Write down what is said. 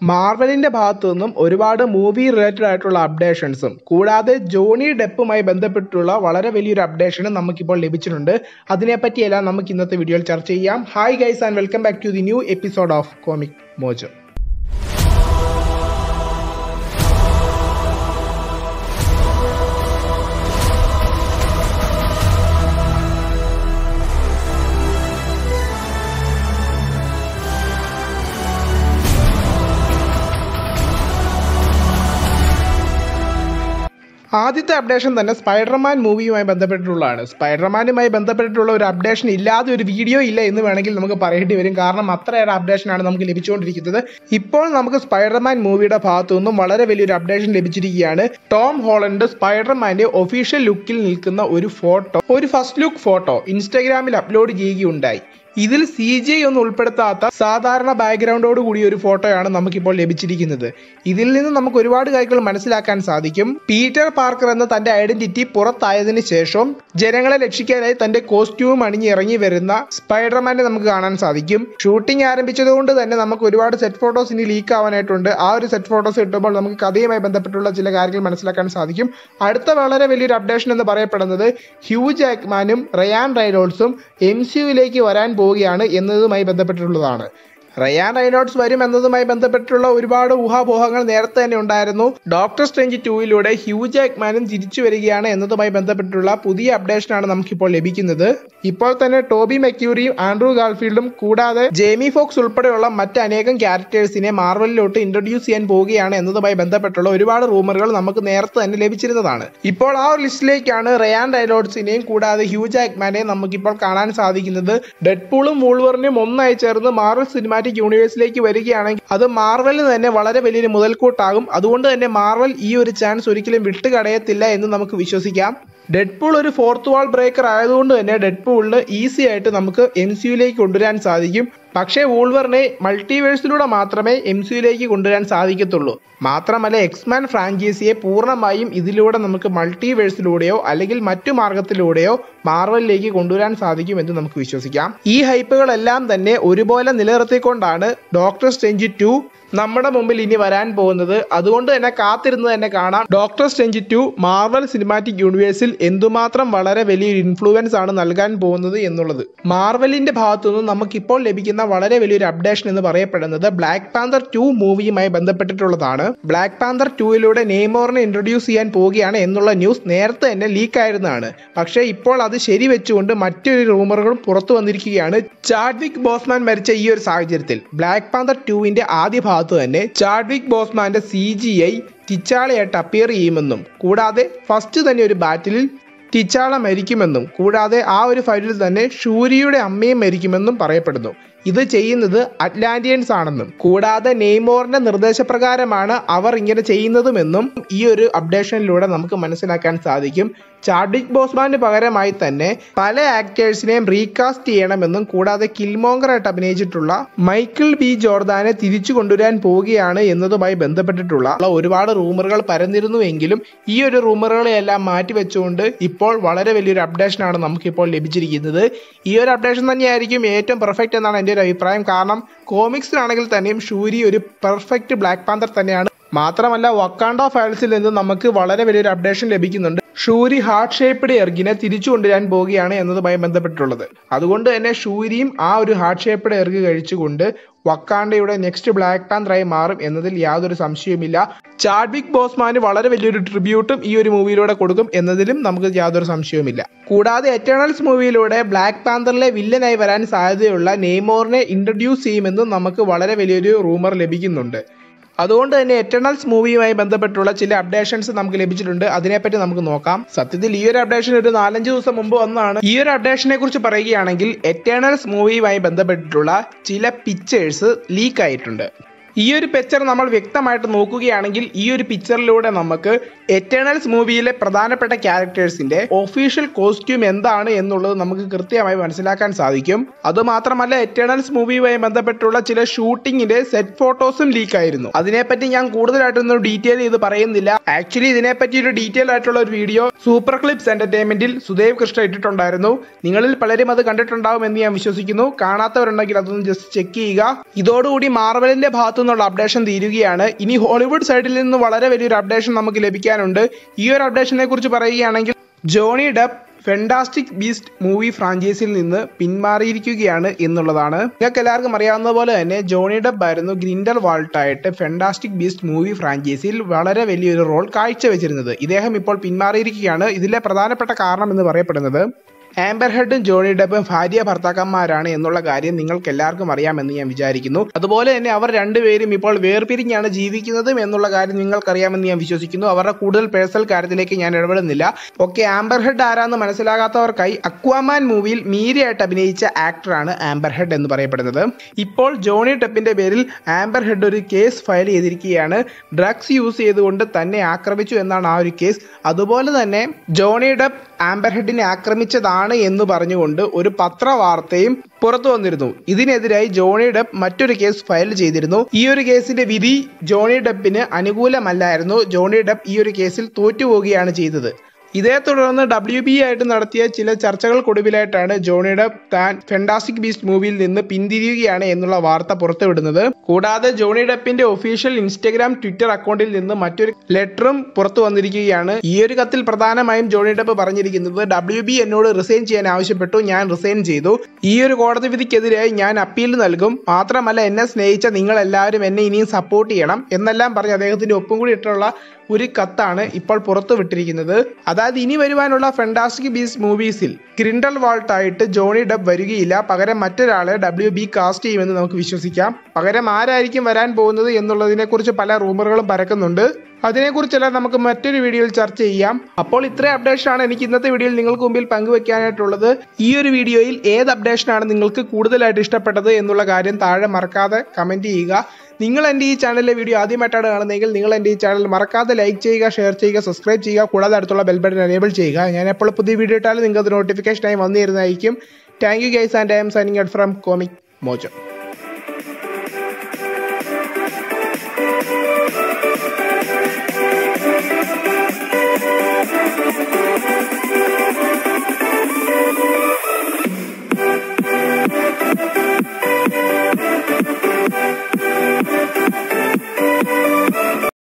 മാർവലിന്റെ ഭാഗത്തു നിന്നും ഒരുപാട് മൂവി റിലേറ്റഡ് ആയിട്ടുള്ള അപ്ഡേഷൻസും കൂടാതെ ജോണി ഡെപ്പുമായി ബന്ധപ്പെട്ടുള്ള വളരെ വലിയൊരു അപ്ഡേഷനും നമുക്കിപ്പോൾ ലഭിച്ചിട്ടുണ്ട് അതിനെപ്പറ്റിയെല്ലാം നമുക്ക് ഇന്നത്തെ വീഡിയോയിൽ ചർച്ച ചെയ്യാം hi guys and welcome back to the new episode of comic mojo ആദ്യത്തെ അപ്ഡേഷൻ തന്നെ സ്പൈഡർമാൻ മൂവിയുമായി ബന്ധപ്പെട്ടിട്ടുള്ളതാണ് സ്പൈഡർമാനുമായി ബന്ധപ്പെട്ടിട്ടുള്ള ഒരു അപ്ഡേഷൻ ഇല്ലാതെ ഒരു വീഡിയോ ഇല്ല എന്ന് വേണമെങ്കിൽ നമുക്ക് പറയേണ്ടി വരും കാരണം അത്രയേറെ അപ്ഡേഷനാണ് നമുക്ക് ലഭിച്ചുകൊണ്ടിരിക്കുന്നത് ഇപ്പോൾ നമുക്ക് സ്പൈഡർമാൻ മൂവിയുടെ ഭാഗത്തു നിന്നും വളരെ വലിയൊരു അപ്ഡേഷൻ ലഭിച്ചിരിക്കുകയാണ് ടോം ഹോളണ്ട് സ്പൈഡർമാന്റെ ഒഫീഷ്യൽ ലുക്കിൽ നിൽക്കുന്ന ഒരു ഫോട്ടോ ഒരു ഫസ്റ്റ് ലുക്ക് ഫോട്ടോ ഇൻസ്റ്റാഗ്രാമിൽ അപ്ലോഡ് ചെയ്യുകയുണ്ടായി ഇതിൽ സി ജെ ഒന്നും ഉൾപ്പെടുത്താത്ത സാധാരണ ബാക്ക്ഗ്രൗണ്ടോട് കൂടിയ ഒരു ഫോട്ടോയാണ് നമുക്കിപ്പോൾ ലഭിച്ചിരിക്കുന്നത് ഇതിൽ നിന്ന് നമുക്ക് ഒരുപാട് കാര്യങ്ങൾ മനസ്സിലാക്കാൻ സാധിക്കും പീറ്റർ പാർക്കർ എന്ന തന്റെ ഐഡന്റിറ്റി പുറത്തായതിനു ശേഷം ജനങ്ങളെ രക്ഷിക്കാനായി തന്റെ കോസ്റ്റ്യൂം അണിഞ്ഞ് ഇറങ്ങി വരുന്ന സ്പൈഡർമാനെ നമുക്ക് കാണാൻ സാധിക്കും ഷൂട്ടിംഗ് ആരംഭിച്ചതുകൊണ്ട് തന്നെ നമുക്ക് ഒരുപാട് സെറ്റ് ഫോട്ടോസ് ഇനി ലീക്ക് ആവാനായിട്ടുണ്ട് ആ ഒരു സെറ്റ് ഫോട്ടോസ് കിട്ടുമ്പോൾ നമുക്ക് കഥയുമായി ബന്ധപ്പെട്ടുള്ള ചില കാര്യങ്ങൾ മനസ്സിലാക്കാൻ സാധിക്കും അടുത്ത വളരെ വലിയൊരു അപ്ഡേഷൻ എന്ന് പറയപ്പെടുന്നത് ഹ്യൂ ജാക്മാനും റയാൻ റൈനോൾസും എം സിയുയിലേക്ക് വരാൻ പോവുകയാണ് എന്നതുമായി ബന്ധപ്പെട്ടിട്ടുള്ളതാണ് റയാൻ റൈനോട്സ് വരും എന്നതുമായി ബന്ധപ്പെട്ടുള്ള ഒരുപാട് ഊഹാപോഹങ്ങൾ നേരത്തെ തന്നെ ഉണ്ടായിരുന്നു ഡോക്ടർ സ്ട്രേഞ്ച് ടൂയിലൂടെ ഹ്യൂ ജാക്മാനും തിരിച്ചു വരികയാണ് എന്നതുമായി ബന്ധപ്പെട്ടുള്ള പുതിയ അപ്ഡേഷനാണ് നമുക്കിപ്പോൾ ലഭിക്കുന്നത് ഇപ്പോൾ തന്നെ ടോബി മെക്യൂറിയും ആൻഡ്രൂ ഗാൾഫീൽഡും കൂടാതെ ജേമി ഫോക്സ് ഉൾപ്പെടെയുള്ള മറ്റനേകം ക്യാരക്ടേഴ്സിനെ മാർവലിലോട്ട് ഇൻട്രൊഡ്യൂസ് ചെയ്യാൻ പോവുകയാണ് എന്നതുമായി ബന്ധപ്പെട്ടുള്ള ഒരുപാട് റൂമറുകൾ നമുക്ക് നേരത്തെ തന്നെ ലഭിച്ചിരുന്നതാണ് ഇപ്പോൾ ആ ഒരു ലിസ്റ്റിലേക്കാണ് റയാൻ റൈനോട്സിനെയും കൂടാതെ ഹ്യൂ ജാക്മാനെയും നമുക്കിപ്പോൾ കാണാൻ സാധിക്കുന്നത് ഡെഡ്പൂളും വൂൾവറിനും ഒന്നായി ചേർന്ന് മാർവൽ സിനിമാറ്റിക് യൂണിവേഴ്സിലേക്ക് വരികയാണെങ്കിൽ അത് മാർവലിന് തന്നെ വളരെ വലിയൊരു മുതൽക്കൂട്ടാകും അതുകൊണ്ട് തന്നെ മാർവൽ ഈ ഒരു ചാൻസ് ഒരിക്കലും വിട്ടുകടയത്തില്ല എന്ന് നമുക്ക് വിശ്വസിക്കാം ഡെഡ്പൂൾ ഒരു ഫോർത്ത് വാൾ ബ്രേക്കർ ആയതുകൊണ്ട് തന്നെ ഡെഡ്പൂളിന് ഈസി ആയിട്ട് നമുക്ക് എം സിയുലേക്ക് കൊണ്ടുവരാൻ സാധിക്കും പക്ഷേ വൂൾവറിനെ മൾട്ടിവേഴ്സിലൂടെ മാത്രമേ എം സിയിലേക്ക് കൊണ്ടുവരാൻ സാധിക്കത്തുള്ളൂ മാത്രമല്ല എക്സ്മാൻ ഫ്രാഞ്ചൈസിയെ പൂർണ്ണമായും ഇതിലൂടെ നമുക്ക് മൾട്ടിവേഴ്സിലൂടെയോ അല്ലെങ്കിൽ മറ്റു മാർഗത്തിലൂടെയോ മാർവലിലേക്ക് കൊണ്ടുവരാൻ സാധിക്കും എന്ന് നമുക്ക് വിശ്വസിക്കാം ഈ ഹൈപ്പുകളെല്ലാം തന്നെ ഒരുപോലെ നിലനിർത്തിക്കൊണ്ടാണ് ഡോക്ടർ സ്ട്രെഞ്ച് ടു നമ്മുടെ മുമ്പിൽ ഇനി വരാൻ പോകുന്നത് അതുകൊണ്ട് തന്നെ കാത്തിരുന്ന് തന്നെ കാണാം doctor strange two Marvel cinematic യൂണിവേഴ്സിൽ എന്തുമാത്രം വളരെ വലിയൊരു ഇൻഫ്ലുവൻസ് ആണ് നൽകാൻ പോകുന്നത് എന്നുള്ളത് മാർവലിന്റെ ഭാഗത്തു നിന്ന് നമുക്കിപ്പോൾ ലഭിക്കുന്ന വളരെ വലിയൊരു അപ്ഡേഷൻ എന്ന് പറയപ്പെടുന്നത് ബ്ലാക്ക് പാന്തർ ടു മൂവിയുമായി ബന്ധപ്പെട്ടിട്ടുള്ളതാണ് ബ്ലാക്ക് പാന്തർ ടൂയിലൂടെ നെയ്മോറിനെ ഇൻട്രൊഡ്യൂസ് ചെയ്യാൻ പോവുകയാണ് എന്നുള്ള ന്യൂസ് നേരത്തെ തന്നെ ലീക്ക് ആയിരുന്നതാണ് പക്ഷേ ഇപ്പോൾ അത് ശരിവെച്ചുകൊണ്ട് മറ്റൊരു റൂമറുകളും പുറത്തു വന്നിരിക്കുകയാണ് ചാഡ്വിക് ബോസ്മാൻ മരിച്ച ഈ ഒരു സാഹചര്യത്തിൽ ബ്ലാക്ക് പാന്തർ ടുവിന്റെ ആദ്യ ഭാഗത്ത് തന്നെ ചാഡ്വിക് ബോസ്മാന്റെ സി ജി ഐ ടിച്ചാളയായിട്ട് അപ്പിയർ ചെയ്യുമെന്നും കൂടാതെ ഫസ്റ്റ് തന്നെ ഒരു ബാറ്റിലിൽ ടിച്ചാള മരിക്കുമെന്നും കൂടാതെ ആ ഒരു ഫൈറ്റിൽ തന്നെ ഷൂരിയുടെ അമ്മയും മരിക്കുമെന്നും പറയപ്പെടുന്നു ഇത് ചെയ്യുന്നത് അറ്റ്ലാന്റിയൻസ് ആണെന്നും കൂടാതെ നെയ്മോറിന്റെ നിർദ്ദേശപ്രകാരമാണ് അവർ ഇങ്ങനെ ചെയ്യുന്നതുമെന്നും ഈ ഒരു അപ്ഡേഷനിലൂടെ നമുക്ക് മനസ്സിലാക്കാൻ സാധിക്കും ചാഡ്വിക് ബോസ്മാന് പകരമായി തന്നെ പല ആക്ടേഴ്സിനെയും റീകാസ്റ്റ് ചെയ്യണമെന്നും കൂടാതെ കിൽമോങ്കറായിട്ട് അഭിനയിച്ചിട്ടുള്ള മൈക്കിൾ ബി ജോർദാനെ തിരിച്ചു കൊണ്ടുവരാൻ പോവുകയാണ് എന്നതുമായി ബന്ധപ്പെട്ടിട്ടുള്ള ഒരുപാട് റൂമറുകൾ പരന്നിരുന്നുവെങ്കിലും ഈ ഒരു റൂമറുകളെല്ലാം മാറ്റിവെച്ചുകൊണ്ട് ഇപ്പോൾ വളരെ വലിയൊരു അപ്ഡേഷനാണ് നമുക്കിപ്പോൾ ലഭിച്ചിരിക്കുന്നത് ഈ ഒരു അപ്ഡേഷൻ തന്നെയായിരിക്കും ഏറ്റവും പെർഫെക്റ്റ് എന്നാണ് എൻ്റെ ഒരു അഭിപ്രായം കാരണം കോമിക്സിലാണെങ്കിൽ തന്നെയും ഷൂരി ഒരു പെർഫെക്റ്റ് ബ്ലാക്ക് പാന്തർ തന്നെയാണ് മാത്രമല്ല വക്കാണ്ട ഫയൽസിൽ നിന്ന് നമുക്ക് വളരെ വലിയൊരു അപ്ഡേഷൻ ലഭിക്കുന്നുണ്ട് ഷൂരി ഹാർട്ട് ഷേപ്പ്ഡ് എർഗിനെ തിരിച്ചു കൊണ്ടുവരാൻ പോവുകയാണ് എന്നതുമായി ബന്ധപ്പെട്ടുള്ളത് അതുകൊണ്ട് തന്നെ ഷൂരിയും ആ ഒരു ഹാർട്ട് ഷേപ്പ്ഡ് എർഗ് കഴിച്ചുകൊണ്ട് വക്കാണ്ടയുടെ നെക്സ്റ്റ് ബ്ലാക്ക് പാന്തറായി മാറും എന്നതിൽ യാതൊരു സംശയവുമില്ല ചാഡ്വിക് ബോസ്മാന് വളരെ വലിയൊരു ട്രിബ്യൂട്ടും ഈ ഒരു മൂവിയിലൂടെ കൊടുക്കും എന്നതിലും നമുക്ക് യാതൊരു സംശയവുമില്ല കൂടാതെ എറ്റേണൽസ് മൂവിയിലൂടെ ബ്ലാക്ക് പാന്തറിലെ വില്ലനായി വരാൻ സാധ്യതയുള്ള നെയ്മോറിനെ ഇൻട്രൊഡ്യൂസ് ചെയ്യുമെന്നും നമുക്ക് വളരെ വലിയൊരു റൂമർ ലഭിക്കുന്നുണ്ട് അതുകൊണ്ട് തന്നെ എറ്റേണൽസ് മൂവിയുമായി ബന്ധപ്പെട്ടുള്ള ചില അപ്ഡേഷൻസ് നമുക്ക് ലഭിച്ചിട്ടുണ്ട് അതിനെപ്പറ്റി നമുക്ക് നോക്കാം സത്യത്തിൽ ഈ ഒരു അപ്ഡേഷൻ ഒരു നാലഞ്ച് ദിവസം മുമ്പ് വന്നതാണ് ഈ ഒരു അപ്ഡേഷനെ കുറിച്ച് പറയുകയാണെങ്കിൽ എറ്റേണൽസ് മൂവിയുമായി ബന്ധപ്പെട്ടിട്ടുള്ള ചില പിക്ചേഴ്സ് ലീക്ക് ആയിട്ടുണ്ട് ഈ ഒരു പിക്ചർ നമ്മൾ വ്യക്തമായിട്ട് നോക്കുകയാണെങ്കിൽ ഈ ഒരു പിക്ചറിലൂടെ നമുക്ക് എറ്റേണൽസ് മൂവിയിലെ പ്രധാനപ്പെട്ട ക്യാരക്ടേഴ്സിന്റെ ഒഫീഷ്യൽ കോസ്റ്റ്യൂം എന്താണ് എന്നുള്ളത് നമുക്ക് കൃത്യമായി മനസ്സിലാക്കാൻ സാധിക്കും അതുമാത്രമല്ല എറ്റേണൽസ് മൂവിയുമായി ബന്ധപ്പെട്ടുള്ള ചില ഷൂട്ടിങ്ങിന്റെ സെറ്റ് ഫോട്ടോസും ലീക്ക് ആയിരുന്നു അതിനെപ്പറ്റി ഞാൻ കൂടുതലായിട്ടൊന്നും ഡീറ്റെയിൽ ചെയ്ത് പറയുന്നില്ല ആക്ച്വലി ഇതിനെപ്പറ്റി ഒരു ഡീറ്റെയിൽ ആയിട്ടുള്ള ഒരു വീഡിയോ സൂപ്പർ ക്ലിപ്സ് എന്റർടൈൻമെന്റിൽ സുദേവ് കൃഷ്ണ ഇട്ടിട്ടുണ്ടായിരുന്നു നിങ്ങളിൽ പലരും അത് കണ്ടിട്ടുണ്ടാവും എന്ന് ഞാൻ വിശ്വസിക്കുന്നു കാണാത്തവരുണ്ടെങ്കിൽ അതൊന്ന് ജസ്റ്റ് ചെക്ക് ചെയ്യുക ഇതോടുകൂടി മാർവലിന്റെ ഭാഗത്തു നിന്നുള്ള അപ്ഡേഷൻ തീരുകയാണ് ഇനി ഹോളിവുഡ് സൈഡിൽ നിന്ന് വളരെ വലിയൊരു അപ്ഡേഷൻ നമുക്ക് ലഭിക്കാനുണ്ട് ഈ ഒരു അപ്ഡേഷനെ കുറിച്ച് പറയുകയാണെങ്കിൽ Johnny Depp fantastic beast movie ഫ്രാഞ്ചൈസിയിൽ നിന്ന് പിന്മാറിയിരിക്കുകയാണ് എന്നുള്ളതാണ് നിങ്ങൾക്ക് എല്ലാവർക്കും അറിയാവുന്ന പോലെ തന്നെ ജോണി ഡെപ്പ് ആയിരുന്നു ഗ്രിൻഡൽ വാൾട്ടായിട്ട് ഫെൻഡാസ്റ്റിക് ബീസ്റ്റ് മൂവി ഫ്രാഞ്ചൈസിയിൽ വളരെ വലിയൊരു റോൾ കാഴ്ചവെച്ചിരുന്നത് ഇദ്ദേഹം ഇപ്പോൾ പിന്മാറിയിരിക്കുകയാണ് ഇതിലെ പ്രധാനപ്പെട്ട കാരണം എന്ന് പറയപ്പെടുന്നത് ആംബർ ഹെഡും ജോണി ഡെപ്പും ഭാര്യ ഭർത്താക്കന്മാരാണ് എന്നുള്ള കാര്യം നിങ്ങൾക്ക് എല്ലാവർക്കും അറിയാമെന്ന് ഞാൻ വിചാരിക്കുന്നു അതുപോലെ തന്നെ അവർ രണ്ടുപേരും ഇപ്പോൾ വേർപിരിഞ്ഞാണ് ജീവിക്കുന്നതും എന്നുള്ള കാര്യം നിങ്ങൾക്കറിയാമെന്ന് ഞാൻ വിശ്വസിക്കുന്നു അവരുടെ കൂടുതൽ പേഴ്സണൽ കാര്യത്തിലേക്ക് ഞാൻ ഇടപെടുന്നില്ല ഓക്കെ ആംബർ ഹെഡ് ആരാന്ന് മനസ്സിലാകാത്തവർക്കായി അക്വാമാൻ മൂവിയിൽ മീരയായിട്ട് അഭിനയിച്ച ആക്ടറാണ് ആംബർ ഹെഡ് എന്ന് പറയപ്പെടുന്നത് ഇപ്പോൾ ജോണി ഡെപ്പിന്റെ പേരിൽ ആംബർ ഹെഡ് ഒരു കേസ് ഫയൽ ചെയ്തിരിക്കുകയാണ് ഡ്രഗ്സ് യൂസ് ചെയ്തുകൊണ്ട് തന്നെ ആക്രമിച്ചു എന്നാണ് ആ ഒരു കേസ് അതുപോലെ തന്നെ ജോണി ഡെപ്പ് ആംബർ ഹെഡിനെ ആക്രമിച്ചതാണ് എന്ന് പറഞ്ഞുകൊണ്ട് ഒരു പത്രവാർത്തയും പുറത്തു വന്നിരുന്നു ഇതിനെതിരായി ജോണി ഡെപ്പ് മറ്റൊരു കേസ് ഫയൽ ചെയ്തിരുന്നു ഈ ഒരു കേസിന്റെ വിധി ജോണി ഡെപ്പിന് അനുകൂലമല്ലായിരുന്നു ജോണി ഡെപ്പ് ഈ ഒരു കേസിൽ തോറ്റുപോവുകയാണ് ചെയ്തത് ഇതേ തുടർന്ന് ഡബ്ല്യു ബി ആയിട്ട് നടത്തിയ ചില ചർച്ചകൾക്കൊടുവിലായിട്ടാണ് ജോണി ഡെപ്പ് താൻ ഫെൻഡാസ്റ്റിക് ബീസ്റ്റ് മൂവിയിൽ നിന്ന് പിന്തിരിയുകയാണ് എന്നുള്ള വാർത്ത പുറത്തുവിടുന്നത് കൂടാതെ ജോണി ഡെപ്പിന്റെ ഒഫീഷ്യൽ ഇൻസ്റ്റഗ്രാം ട്വിറ്റർ അക്കൗണ്ടിൽ നിന്ന് മറ്റൊരു ലെറ്ററും പുറത്തു വന്നിരിക്കുകയാണ് ഈ ഒരു കത്തിൽ പ്രധാനമായും ജോണി ഡെപ്പ് പറഞ്ഞിരിക്കുന്നത് ഡബ്ല്യു ബി എന്നോട് റിസൈൻ ചെയ്യാൻ ആവശ്യപ്പെട്ടു ഞാൻ റിസൈൻ ചെയ്തു ഈ ഒരു കോടതി വിധിക്കെതിരായി ഞാൻ അപ്പീൽ നൽകും മാത്രമല്ല എന്നെ സ്നേഹിച്ച നിങ്ങൾ എല്ലാവരും എന്നെ ഇനിയും സപ്പോർട്ട് ചെയ്യണം എന്നെല്ലാം പറഞ്ഞ് അദ്ദേഹത്തിന്റെ ഒപ്പം കൂടി ഇട്ടുള്ള ഒരു കത്താണ് ഇപ്പോൾ പുറത്തു വിട്ടിരിക്കുന്നത് അതായത് ഇനി വരുവാനുള്ള ഫെൻഡാസ്റ്റിക് ബീസ് മൂവീസിൽ ഗ്രിൻഡൽ വാൾട്ടായിട്ട് ജോണി ഡബ് വരികയില്ല പകരം മറ്റൊരാളെ ഡബ്ല്യു ബി കാസ്റ്റ് ചെയ്യുമെന്ന് നമുക്ക് വിശ്വസിക്കാം പകരം ആരായിരിക്കും വരാൻ പോകുന്നത് എന്നുള്ളതിനെ കുറിച്ച് പല റൂമറുകളും പരക്കുന്നുണ്ട് അതിനെക്കുറിച്ചെല്ലാം നമുക്ക് മറ്റൊരു വീഡിയോയിൽ ചർച്ച ചെയ്യാം അപ്പോൾ ഇത്രയും അപ്ഡേഷനാണ് എനിക്ക് ഇന്നത്തെ വീഡിയോയിൽ നിങ്ങൾക്ക് മുമ്പിൽ പങ്കുവെക്കാനായിട്ടുള്ളത് ഈ ഒരു വീഡിയോയിൽ ഏത് അപ്ഡേഷനാണ് നിങ്ങൾക്ക് കൂടുതലായിട്ട് ഇഷ്ടപ്പെട്ടത് എന്നുള്ള കാര്യം താഴെ മറക്കാതെ കമൻറ്റ് ചെയ്യുക നിങ്ങൾ എൻ്റെ ഈ ചാനലിലെ വീഡിയോ ആദ്യമായിട്ടാണ് കാണുന്നതെങ്കിൽ നിങ്ങൾ എൻ്റെ ഈ ചാനൽ മറക്കാതെ ലൈക്ക് ചെയ്യുക ഷെയർ ചെയ്യുക സബ്സ്ക്രൈബ് ചെയ്യുക കൂടാതെ അടുത്തുള്ള ബെൽ ബട്ടൺ എനേബിൾ ചെയ്യുക ഞാൻ എപ്പോൾ പുതിയ വീഡിയോ ഇട്ടാലും നിങ്ങൾക്ക് അത് നോട്ടിഫിക്കേഷനായി വന്നു തരുന്നതായിരിക്കും thank you guys and I'm signing out from Comic mojo